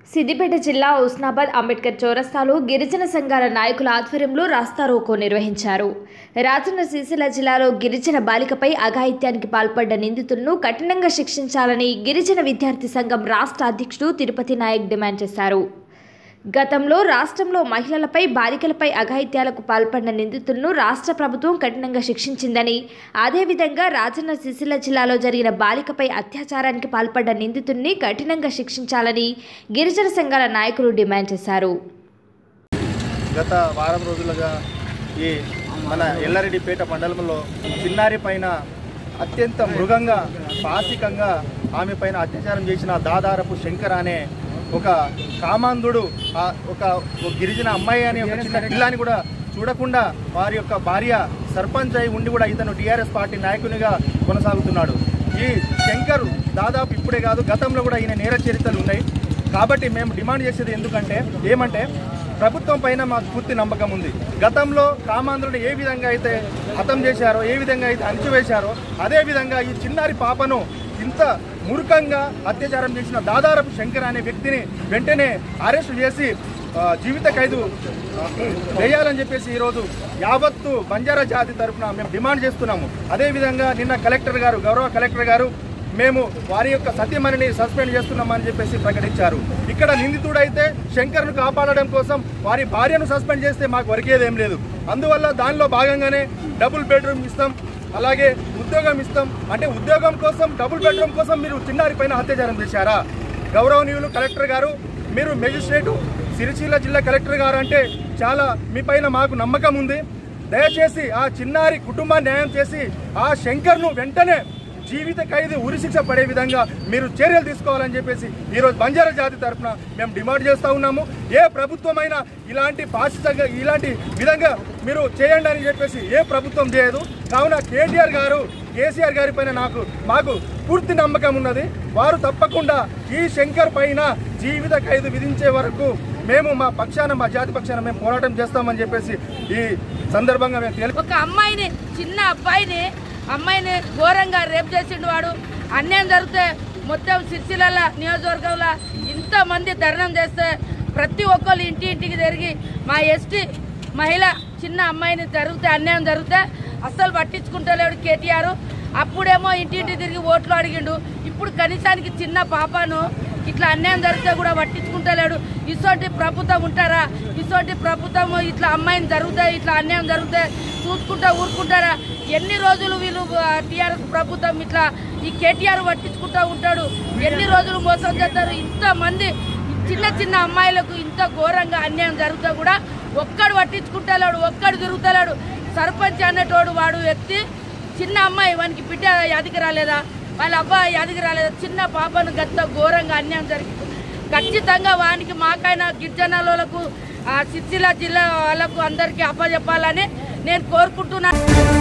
సిద్దిపేట జిల్లా ఉస్నాబాద్ అంబేద్కర్ చౌరస్తాలో గిరిజన సంఘాల నాయకుల ఆధ్వర్యంలో రాస్తారోకో నిర్వహించారు రాజన్న సిరిసిల్ల జిల్లాలో గిరిజన బాలికపై అఘాయిత్యానికి పాల్పడ్డ నిందితులను కఠినంగా శిక్షించాలని గిరిజన విద్యార్థి సంఘం రాష్ట్ర అధ్యక్షుడు తిరుపతి నాయక్ డిమాండ్ చేశారు గతంలో రాష్ట్రంలో మహిళలపై బాలికలపై అఘాయిత్యాలకు పాల్పడిన నిందితులను రాష్ట్ర ప్రభుత్వం కఠినంగా శిక్షించిందని అదేవిధంగా రాజన్న సిరిసిల్ల జిల్లాలో జరిగిన బాలికపై అత్యాచారానికి పాల్పడ్డ నిందితుడిని కఠినంగా శిక్షించాలని గిరిజన సంఘాల నాయకులు డిమాండ్ చేశారు గత వారం రోజులుగా ఈ మన ఎల్లారెడ్డిపేట మండలంలో చిన్నారి పైన అత్యంత మృగంగా పాసికంగా ఆమె పైన అత్యాచారం చేసిన దాదారపు శంకర్ అనే ఒక కామాంధుడు ఆ ఒక ఒక గిరిజన అమ్మాయి అనే ఒక చిన్న పిల్లాని కూడా చూడకుండా వారి యొక్క భార్య సర్పంచ్ అయి ఉండి కూడా ఇతను టీఆర్ఎస్ పార్టీ నాయకునిగా కొనసాగుతున్నాడు ఈ శంకర్ దాదాపు ఇప్పుడే కాదు గతంలో కూడా ఈయన నేర చరిత్రలు ఉన్నాయి కాబట్టి మేము డిమాండ్ చేసేది ఎందుకంటే ఏమంటే ప్రభుత్వం పైన మాకు పూర్తి నమ్మకం ఉంది గతంలో కామాంధ్రుని ఏ విధంగా అయితే హతం చేశారో ఏ విధంగా అయితే అణిచివేశారో అదే విధంగా ఈ చిన్నారి పాపను ఇంత మూర్ఖంగా అత్యాచారం చేసిన దాదారపు శంకర్ అనే వ్యక్తిని వెంటనే అరెస్ట్ చేసి ఆ, జీవిత ఖైదు ఆ, వేయాలని చెప్పేసి ఈరోజు యావత్తు బంజారా జాతి తరఫున మేము డిమాండ్ చేస్తున్నాము అదేవిధంగా నిన్న కలెక్టర్ గారు గౌరవ కలెక్టర్ గారు మేము వారి యొక్క సత్యమణిని సస్పెండ్ చేస్తున్నామని చెప్పేసి ప్రకటించారు ఇక్కడ నిందితుడైతే శంకర్ను కాపాడడం కోసం వారి భార్యను సస్పెండ్ చేస్తే మాకు వరకేదేం లేదు అందువల్ల దానిలో భాగంగానే డబుల్ బెడ్రూమ్ ఇస్తాం అలాగే ఉద్యోగం ఇస్తాం అంటే ఉద్యోగం కోసం డబుల్ బెడ్రూమ్ కోసం మీరు చిన్నారి పైన అత్యాచారం చేశారా గౌరవనీయులు కలెక్టర్ గారు మీరు మెజిస్ట్రేటు సిరిసిల్ల జిల్లా కలెక్టర్ గారు అంటే చాలా మీ పైన మాకు నమ్మకం ఉంది దయచేసి ఆ చిన్నారి కుటుంబాన్ని న్యాయం చేసి ఆ శంకర్ను వెంటనే జీవిత ఖైదు ఉరిశిక్ష పడే విధంగా మీరు చర్యలు తీసుకోవాలని చెప్పేసి ఈరోజు బంజారా జాతి తరఫున మేము డిమాండ్ చేస్తూ ఉన్నాము ఏ ప్రభుత్వమైనా ఇలాంటి పాసిసంగా ఇలాంటి విధంగా మీరు చేయండి అని చెప్పేసి ఏ ప్రభుత్వం చేయదు కావున కేటీఆర్ గారు కేసీఆర్ గారి పైన నాకు మాకు పూర్తి నమ్మకం ఉన్నది వారు తప్పకుండా ఈ శంకర్ పైన జీవిత ఖైదు విధించే వరకు మేము మా పక్షాన మా జాతి పక్షాన మేము పోరాటం చేస్తామని చెప్పేసి ఈ సందర్భంగా మేము తేలి ఒక అమ్మాయిని చిన్న అబ్బాయిని అమ్మాయిని ఘోరంగా రేప్ చేసిండు వాడు అన్యాయం జరిగితే మొత్తం సిరిసిల్ల నియోజకవర్గంలో ఇంతమంది ధర్నం చేస్తే ప్రతి ఒక్కరు ఇంటి ఇంటికి తిరిగి మా ఎస్టీ మహిళ చిన్న అమ్మాయిని జరిగితే అన్యాయం జరిగితే అస్సలు పట్టించుకుంటలేడు కేటీఆర్ అప్పుడేమో ఇంటింటి తిరిగి ఓట్లు అడిగిండు ఇప్పుడు కనీసానికి చిన్న పాపను ఇట్లా అన్యాయం జరిగితే కూడా పట్టించుకుంటలేడు ఇటువంటి ప్రభుత్వం ఉంటారా ఇటువంటి ప్రభుత్వం ఇట్లా అమ్మాయిని జరుగుతాయి ఇట్లా అన్యాయం జరిగితే చూసుకుంటా ఊరుకుంటారా ఎన్ని రోజులు వీళ్ళు టీఆర్ఎస్ ప్రభుత్వం ఇట్లా ఈ కేటీఆర్ పట్టించుకుంటా ఉంటాడు ఎన్ని రోజులు మోసం చేస్తారు ఇంతమంది చిన్న చిన్న అమ్మాయిలకు ఇంత ఘోరంగా అన్యాయం జరిగితే కూడా ఒక్కడు పట్టించుకుంటలేడు ఒక్కడు తిరుగుతలేడు సర్పంచ్ అనేటోడు వాడు ఎత్తి చిన్న అమ్మాయి వానికి బిడ్డ యాదికి రాలేదా వాళ్ళ అబ్బాయి యాదికి రాలేదా చిన్న పాపను గత ఘోరంగా అన్యాయం జరిగింది ఖచ్చితంగా వానికి మాకైనా గిరిజనులకు ఆ సిరిసిల్ల జిల్లా వాళ్ళకు అందరికీ అప్పచెప్పాలని నేను కోరుకుంటున్నాను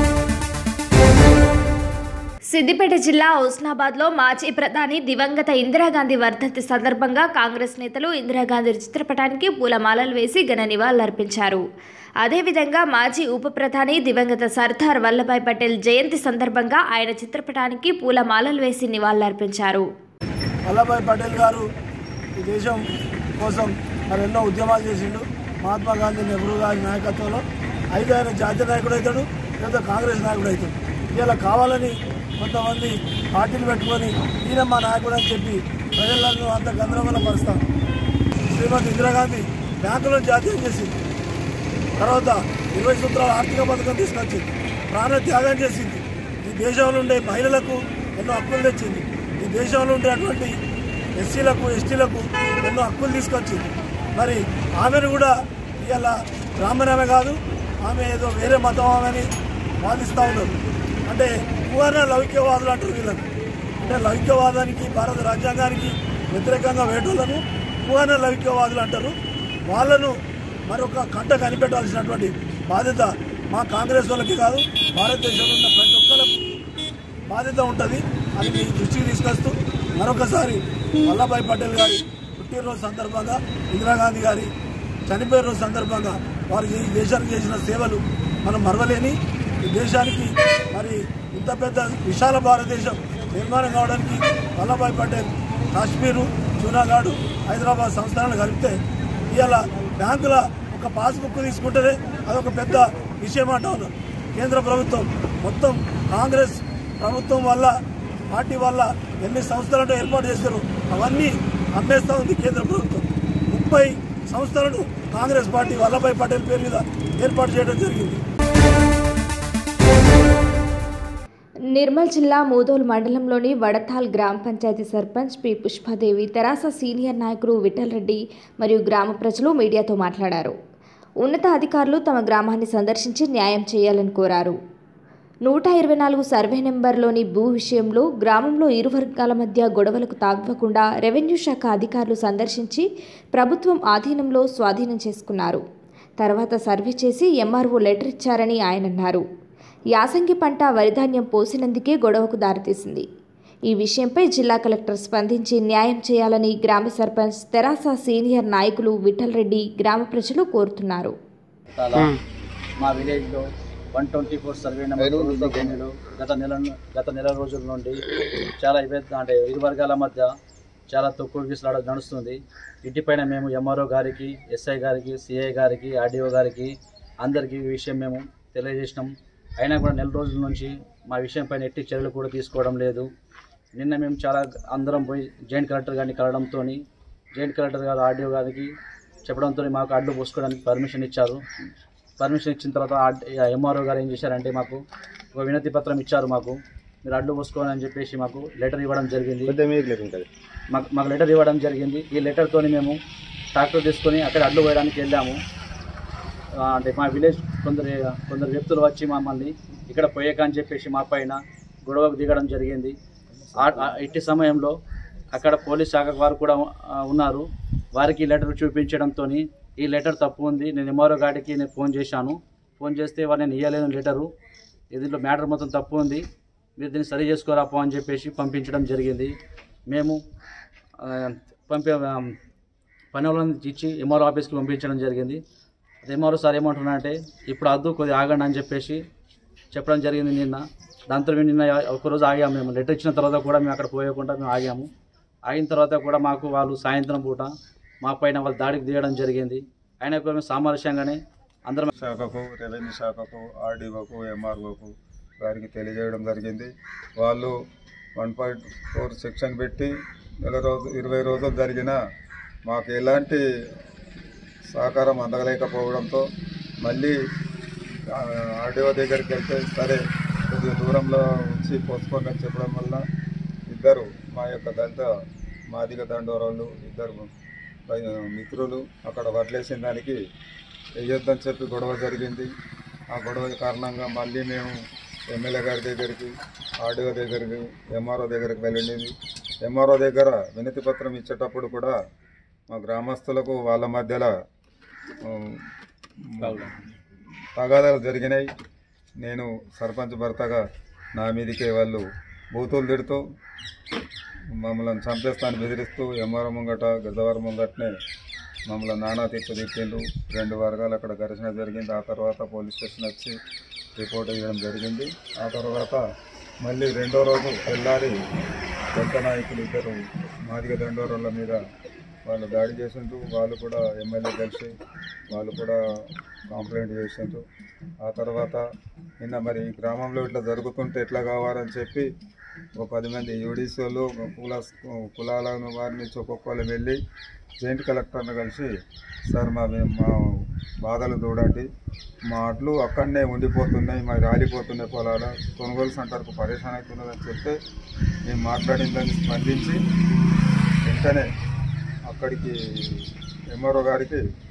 సిద్దిపేట జిల్లా హుస్నాబాద్లో మాజీ ప్రధాని దివంగత ఇందిరాగాంధీ వర్ధంతి సందర్భంగా కాంగ్రెస్ నేతలు ఇందిరాగాంధీ చిత్రపటానికి పూలమాలలు వేసి ఘన నివాళులర్పించారు అదేవిధంగా మాజీ ఉప ప్రధాని దివంగత సర్దార్ వల్లభాయ్ పటేల్ జయంతి సందర్భంగా ఆయన చిత్రపటానికి పూలమాలలు వేసి నివాళులర్పించారు వల్లభాయ్ పటేల్ గారు ఈ దేశం కోసం మరి ఎన్నో ఉద్యమాలు చేసిండు మహాత్మా గాంధీ నెహ్రూ గారి నాయకత్వంలో అయితే ఆయన జాతీయ నాయకుడు అవుతాడు లేదా కాంగ్రెస్ నాయకుడు అవుతాడు ఇలా కావాలని కొంతమంది పార్టీలు పెట్టుకొని ఈయన మా నాయకుడు అని చెప్పి ప్రజలను అంత గందరగోళం పరుస్తాం శ్రీమతి ఇందిరాగాంధీ బ్యాంకులను జాతీయం చేసింది తర్వాత ఇరవై సూత్రాల ఆర్థిక పథకం తీసుకొచ్చింది ప్రాణ త్యాగం చేసింది ఈ దేశంలో ఉండే మహిళలకు ఎన్నో హక్కులు తెచ్చింది ఈ దేశంలో ఉండేటువంటి ఎస్సీలకు ఎస్టీలకు ఎన్నో హక్కులు తీసుకొచ్చింది మరి ఆమెను కూడా ఇవాళ బ్రాహ్మణమే కాదు ఆమె ఏదో వేరే మతం ఆమెని వాదిస్తూ ఉన్నారు అంటే పూర్ణ లౌక్యవాదులు అంటారు వీళ్ళని అంటే లౌక్యవాదానికి భారత రాజ్యాంగానికి వ్యతిరేకంగా వేటోళ్లను పూర్ణ లౌక్యవాదులు అంటారు వాళ్ళను మరొక కంట కనిపెట్టాల్సినటువంటి బాధ్యత మా కాంగ్రెస్ వాళ్ళకి కాదు భారతదేశంలో ఉన్న ప్రతి ఒక్కరికి బాధ్యత ఉంటుంది అది మీ దృష్టికి తీసుకొస్తూ మరొకసారి వల్లభాయ్ పటేల్ గారి పుట్టినరోజు సందర్భంగా ఇందిరాగాంధీ గారి చనిపోయిన రోజు సందర్భంగా వారు ఈ దేశానికి చేసిన సేవలు మనం మరవలేని ఈ దేశానికి మరి ఇంత పెద్ద విశాల భారతదేశం నిర్మాణం కావడానికి వల్లభాయ్ పటేల్ కాశ్మీరు జూనాగాడు హైదరాబాద్ సంస్థలను కలిపితే ఇవాళ బ్యాంకుల ఒక పాస్బుక్ తీసుకుంటేనే అదొక పెద్ద విషయం అంటా ఉన్నారు కేంద్ర ప్రభుత్వం మొత్తం కాంగ్రెస్ ప్రభుత్వం వల్ల పార్టీ వల్ల ఎన్ని సంస్థలను ఏర్పాటు చేశారు అవన్నీ అమ్మేస్తా ఉంది కేంద్ర ప్రభుత్వం ముప్పై సంస్థలను కాంగ్రెస్ పార్టీ వల్లభాయ్ పటేల్ పేరు మీద ఏర్పాటు చేయడం జరిగింది నిర్మల్ జిల్లా మూదోల్ మండలంలోని వడతాల్ గ్రామ పంచాయతీ సర్పంచ్ పి పుష్పాదేవి తెరాస సీనియర్ నాయకులు విఠల్ రెడ్డి మరియు గ్రామ ప్రజలు మీడియాతో మాట్లాడారు ఉన్నత అధికారులు తమ గ్రామాన్ని సందర్శించి న్యాయం చేయాలని కోరారు నూట ఇరవై నాలుగు సర్వే నెంబర్లోని భూ విషయంలో గ్రామంలో ఇరు వర్గాల మధ్య గొడవలకు తాగకుండా రెవెన్యూ శాఖ అధికారులు సందర్శించి ప్రభుత్వం ఆధీనంలో స్వాధీనం చేసుకున్నారు తర్వాత సర్వే చేసి ఎంఆర్ఓ లెటర్ ఇచ్చారని ఆయన అన్నారు యాసంగి పంట వరిధాన్యం పోసినందుకే గొడవకు దారితీసింది ఈ విషయంపై జిల్లా కలెక్టర్ స్పందించి న్యాయం చేయాలని గ్రామ సర్పంచ్ తెరాస సీనియర్ నాయకులు విఠల్ రెడ్డి గ్రామ ప్రజలు కోరుతున్నారు చాలా మా విలేజ్లో one twenty four survey number గేణిలో గత నెల గత నెల రోజుల నుండి చాలా ఇబ్బంది అంటే ఇరు వర్గాల మధ్య చాలా తక్కువ విసలాడ నడుస్తుంది ఇంటిపైన మేము ఎంఆర్ఓ గారికి ఎస్ఐ గారికి సిఐ గారికి ఆర్డీఓ గారికి అందరికీ ఈ విషయం మేము తెలియజేసినాం అయినా కూడా నెల రోజుల నుంచి మా విషయం పైన ఎట్టి చర్యలు కూడా తీసుకోవడం లేదు నిన్న మేము చాలా అందరం పోయి జాయింట్ కలెక్టర్ గారిని కలవడంతో జాయింట్ కలెక్టర్ గారు ఆర్డీఓ గారికి చెప్పడంతో మాకు అడ్డు పోసుకోవడానికి పర్మిషన్ ఇచ్చారు పర్మిషన్ ఇచ్చిన తర్వాత ఎంఆర్ఓ గారు ఏం చేశారంటే మాకు ఒక వినతి పత్రం ఇచ్చారు మాకు మీరు అడ్డు పోసుకోవాలని అని చెప్పేసి మాకు లెటర్ ఇవ్వడం జరిగింది మాకు మాకు లెటర్ ఇవ్వడం జరిగింది ఈ లెటర్తో మేము ట్రాక్టర్ తీసుకొని అక్కడ అడ్డు వేయడానికి వెళ్ళాము ఆ, అంటే మా విలేజ్ కొందరు కొందరు వ్యక్తులు వచ్చి మమ్మల్ని ఇక్కడ పోయేక అని చెప్పేసి మా పైన గొడవకు దిగడం జరిగింది ఆ- ఆ ఇట్టి సమయంలో అక్కడ పోలీస్ శాఖ వారు కూడా ఆ, ఉన్నారు వారికి ఈ లెటర్ చూపించడంతో ఈ లెటర్ తప్పు ఉంది నేను ఎంఆర్ఓ గాడికి నేను ఫోన్ చేశాను ఫోన్ చేస్తే వారు నేను ఇవ్వలేను లెటరు దీంట్లో మ్యాటర్ మొత్తం తప్పు ఉంది మీరు దీన్ని సరి చేసుకోరా పో అని చెప్పేసి పంపించడం జరిగింది మేము ఆ, పంపే ఆ, పని వాళ్ళని ఇచ్చి ఎంఆర్ఓ ఆఫీస్కి పంపించడం జరిగింది అది ఎంఆర్ఓ సార్ ఏమంటున్నారంటే ఇప్పుడు అద్దు కొద్దిగా ఆగండి అని చెప్పేసి చెప్పడం జరిగింది నిన్న దాంతో మేము నిన్న ఒకరోజు ఆగాము మేము లెటర్ ఇచ్చిన తర్వాత కూడా మేము అక్కడ పోయకుండా మేము ఆగాము ఆగిన తర్వాత కూడా మాకు వాళ్ళు సాయంత్రం పూట మా పైన వాళ్ళు దాడికి దిగడం జరిగింది అయినా కూడా మేము సామరస్యంగానే అందరం శాఖకు రెవెన్యూ శాఖకు ఆర్డీఓకు ఎంఆర్ఓకు వారికి తెలియజేయడం జరిగింది వాళ్ళు వన్ పాయింట్ ఫోర్ సెక్షన్ పెట్టి నెల రోజు ఇరవై రోజులు జరిగిన మాకు ఎలాంటి సహకారం అందలేకపోవడంతో మళ్ళీ ఆర్డీఓ దగ్గరికి వెళ్తే సరే కొద్దిగా దూరంలో ఉంచి పోస్ట్పోన్ అని చెప్పడం వల్ల ఇద్దరు మా యొక్క దళిత మాదిగ దండోరాలు ఇద్దరు పై- మిత్రులు అక్కడ వడ్లేసిన దానికి వేయొద్దని చెప్పి గొడవ జరిగింది ఆ గొడవ కారణంగా మళ్ళీ మేము ఎమ్మెల్యే గారి దగ్గరికి ఆర్డీఓ దగ్గరికి ఎంఆర్ఓ దగ్గరికి వెళ్ళింది ఎంఆర్ఓ దగ్గర వినతి పత్రం ఇచ్చేటప్పుడు కూడా మా గ్రామస్తులకు వాళ్ళ మధ్యలో ఉమ్, తగాదాలు జరిగినాయి నేను సర్పంచ్ భర్తగా నా మీదకే వాళ్ళు బూతులు తిడుతూ మమ్మల్ని చంపేస్తాను బెదిరిస్తూ ఎంఆర్ఓ ముంగట గజవారం ముంగటనే మమ్మల్ని నానా తిట్టు తిట్టిండు రెండు వర్గాలు అక్కడ ఘర్షణ జరిగింది ఆ తర్వాత పోలీస్ స్టేషన్ వచ్చి రిపోర్ట్ ఇవ్వడం జరిగింది ఆ తర్వాత మళ్ళీ రెండో రోజు తెల్లారి దళిత నాయకులు ఇద్దరు మాదిగ దండోరాల మీద వాళ్ళు దాడి చేసిండ్రు వాళ్ళు కూడా ఎమ్మెల్యే కలిసి వాళ్ళు కూడా కంప్లైంట్ చేసిండ్రు ఆ తర్వాత నిన్న మరి ఈ గ్రామంలో ఇట్లా జరుగుతుంటే ఎట్లా కావాలని చెప్పి ఒక పది మంది యూడీసీ వాళ్ళు కుల కులాల వారి నుంచి ఒక్కొక్కరు వెళ్ళి జాయింట్ కలెక్టర్ని కలిసి సార్ మా మా బాధలు చూడండి మా అడ్లు అక్కడనే ఉండిపోతున్నాయి మరి రాలిపోతున్నాయి పొలాలు కొనుగోలు సెంటర్కు పరేషాన్ అవుతున్నదని చెప్తే మేము మాట్లాడిన దాన్ని స్పందించి వెంటనే అక్కడికి ఎంఆర్ఓ గారికి